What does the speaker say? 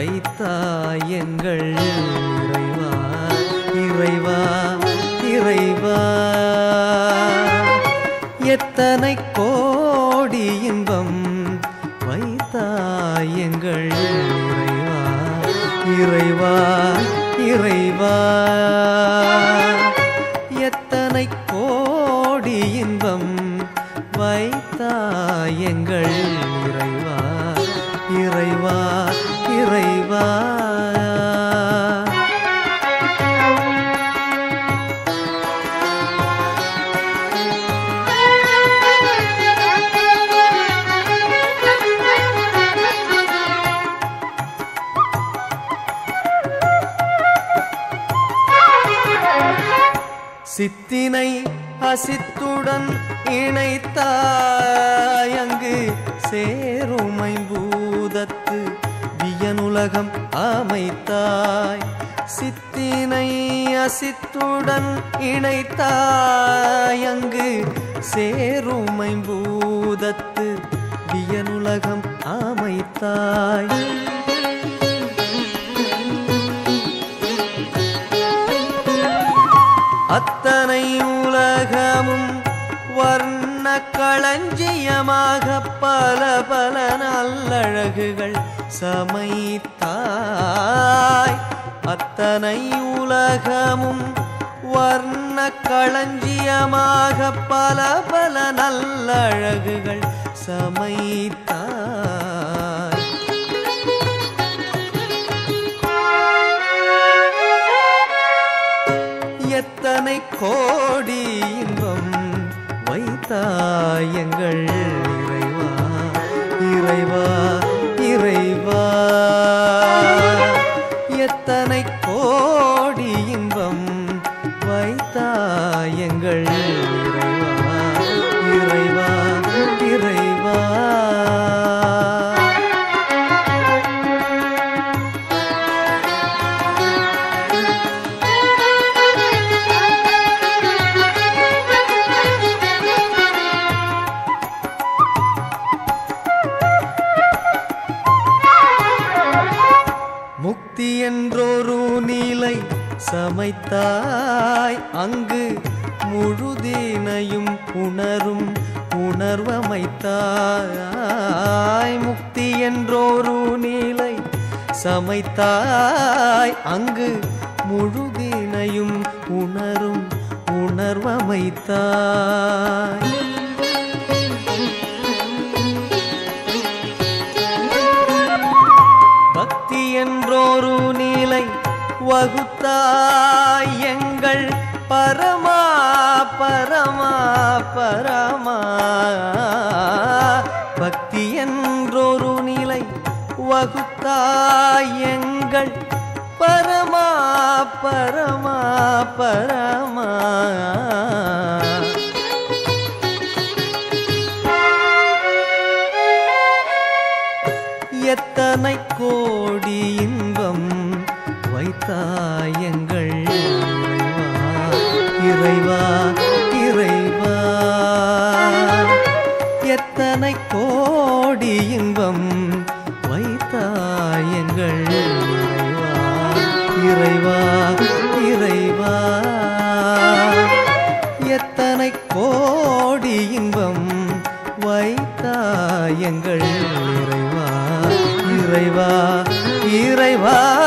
வைத்தாய் எங்கள் இறைவா இறைவா இறைவா எத்தனை கோடி இன்பம் வைத்தாய் எங்கள் இறைவா இறைவா இறைவா எத்தனை கோடி இன்பம் வைத்தாய் எங்கள் இறைவா இறைவா இறைவா சித்தினை அசித்துடன் இணைத்தாய் அங்கு சேருமை பூதத்து வியனுலகம் அமைத்தாய் சித்தினை அசித்துடன் இணைத்தாய் அங்கு சேருமை பூதத்து வியனுலகம் அமைத்தாய் அத்தனை உலகமும் வர்ண களஞ்சியமாக பல பல நல்லழகுகள் சமைத்தாய் அத்தனை உலகமும் வர்ண களஞ்சியமாக பல பல நல்லழகுகள் சமைத்தாய் எத்தனை கோடி இன்பம் வைத்தாய் எங்கள் இறைவா இறைவா இறைவா எத்தனை கோடி இன்பம் வைத்தாய் எங்கள் இறைவா இறைவா இறைவா முக்தி என்றொரு நிலை சமைத்தாய் அங்கு முழுதீனையும் உணரும் உணர்வமைத்தாய் முக்தி என்றொரு நிலை சமைத்தாய் அங்கு முழுதீனையும் உணரும் உணர்வமைத்தாய் பக்தி என்றொரு நிலை வகுத்தாய் எங்கள் பரமா பரமா பரமா பக்தி என்றொரு நிலை வகுத்தாய் எங்கள் பரமா பரமா பரமா எத்தனை கோடி இன்பம் வைத்தாய் எங்கள் இறைவா இறைவா எத்தனை கோடி இன்பம் வைத்தாய் எங்கள் இறைவா இறைவா எத்தனை கோடி இன்பம் வைத்தாய் எங்கள் இறைவா இறைவா இறைவா